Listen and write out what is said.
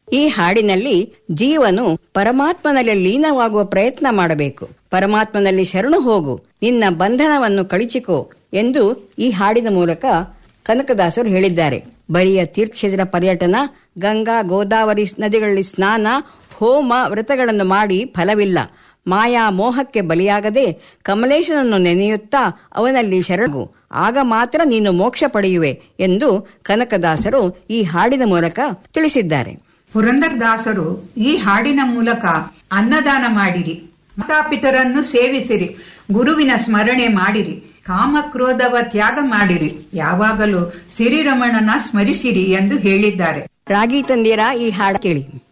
ಈ ಹಾಡಿನಲ್ಲಿ ಜೀವನು ಪರಮಾತ್ಮನಲ್ಲಿ ಲೀನವಾಗುವ ಪ್ರಯತ್ನ ಮಾಡಬೇಕು ಪರಮಾತ್ಮನಲ್ಲಿ ಶರಣು ಹೋಗು ನಿನ್ನ ಬಂಧನವನ್ನು ಕಳಿಚಿಕೋ ಎಂದು ಈ ಹಾಡಿನ ಮೂಲಕ ಕನಕದಾಸರು ಹೇಳಿದ್ದಾರೆ ಬರಿಯ ತೀರ್ಥಕ್ಷೇತ್ರ ಪರ್ಯಟನ ಗಂಗಾ ಗೋದಾವರಿ ನದಿಗಳಲ್ಲಿ ಸ್ನಾನ ಹೋಮ ವ್ರತಗಳನ್ನು ಮಾಡಿ ಫಲವಿಲ್ಲ ಮಾಯಾ ಮೋಹಕ್ಕೆ ಬಲಿಯಾಗದೆ ಕಮಲೇಶನನ್ನು ನೆನೆಯುತ್ತಾ ಅವನಲ್ಲಿ ಶರಣು ಆಗ ಮಾತ್ರ ನೀನು ಮೋಕ್ಷ ಪಡೆಯುವೆ ಎಂದು ಕನಕದಾಸರು ಈ ಹಾಡಿನ ಮೂಲಕ ತಿಳಿಸಿದ್ದಾರೆ ಪುರಂದರದಾಸರು ಈ ಹಾಡಿನ ಮೂಲಕ ಅನ್ನದಾನ ಮಾಡಿರಿ ಮಾತಾಪಿತರನ್ನು ಸೇವಿಸಿರಿ ಗುರುವಿನ ಸ್ಮರಣೆ ಮಾಡಿರಿ ಕಾಮಕ್ರೋಧವ ತ್ಯಾಗ ಮಾಡಿರಿ ಯಾವಾಗಲೂ ಸಿರಿರಮಣನ ಸ್ಮರಿಸಿರಿ ಎಂದು ಹೇಳಿದ್ದಾರೆ ರಾಗಿ ತಂದಿರಾ ಈ ಹಾಡ ಕೇಳಿ